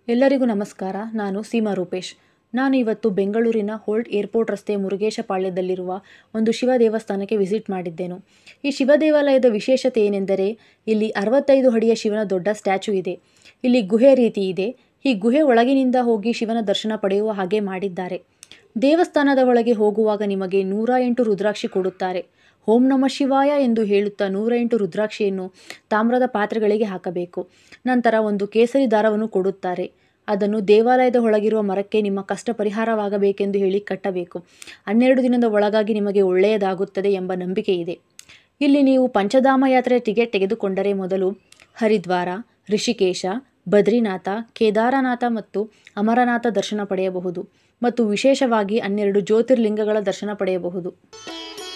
ಎಲ್ಲರಿಗೂ ನಮಸ್ಕಾರ ನಾನು ಸೀಮಾ ರೂಪೇಶ್ ನಾನು ಇವತ್ತು ಬೆಂಗಳೂರಿನ ಹೋಲ್ಟ್ ಏರ್ಪೋರ್ಟ್ ರಸ್ತೆಯ ಮುರುಗೇಶಪಾಳ್ಯದಲ್ಲಿರುವ ಒಂದು ಶಿವ ದೇವಸ್ಥಾನಕ್ಕೆ ವಿಸಿಟ್ ಮಾಡಿದ್ದೆನು ಈ ಶಿವ ದೇವಾಲಯದ ವಿಶೇಷತೆ ಏನೆಂದರೆ ಇಲ್ಲಿ ಅರವತ್ತೈದು ಅಡಿಯ ಶಿವನ ದೊಡ್ಡ ಸ್ಟ್ಯಾಚು ಇದೆ ಇಲ್ಲಿ ಗುಹೆ ರೀತಿ ಇದೆ ಈ ಗುಹೆ ಒಳಗಿನಿಂದ ಹೋಗಿ ಶಿವನ ದರ್ಶನ ಪಡೆಯುವ ಹಾಗೆ ಮಾಡಿದ್ದಾರೆ ದೇವಸ್ಥಾನದ ಒಳಗೆ ಹೋಗುವಾಗ ನಿಮಗೆ ನೂರ ಎಂಟು ರುದ್ರಾಕ್ಷಿ ಕೊಡುತ್ತಾರೆ ಓಂ ನಮ ಶಿವಾಯ ಎಂದು ಹೇಳುತ್ತಾ ನೂರ ಎಂಟು ರುದ್ರಾಕ್ಷಿಯನ್ನು ತಾಮ್ರದ ಪಾತ್ರೆಗಳಿಗೆ ಹಾಕಬೇಕು ನಂತರ ಒಂದು ಕೇಸರಿ ದಾರವನ್ನು ಕೊಡುತ್ತಾರೆ ಅದನ್ನು ದೇವಾಲಯದ ಒಳಗಿರುವ ಮರಕ್ಕೆ ನಿಮ್ಮ ಕಷ್ಟ ಪರಿಹಾರವಾಗಬೇಕೆಂದು ಹೇಳಿ ಕಟ್ಟಬೇಕು ಹನ್ನೆರಡು ದಿನದ ಒಳಗಾಗಿ ನಿಮಗೆ ಒಳ್ಳೆಯದಾಗುತ್ತದೆ ಎಂಬ ನಂಬಿಕೆ ಇದೆ ಇಲ್ಲಿ ನೀವು ಪಂಚಧಾಮ ಯಾತ್ರೆಯ ಟಿಕೆಟ್ ತೆಗೆದುಕೊಂಡರೆ ಮೊದಲು ಹರಿದ್ವಾರ ಋಷಿಕೇಶ ಬದ್ರಿನಾಥ ಕೇದಾರನಾಥ ಮತ್ತು ಅಮರನಾಥ ದರ್ಶನ ಪಡೆಯಬಹುದು ಮತ್ತು ವಿಶೇಷವಾಗಿ ಹನ್ನೆರಡು ಜ್ಯೋತಿರ್ಲಿಂಗಗಳ ದರ್ಶನ ಪಡೆಯಬಹುದು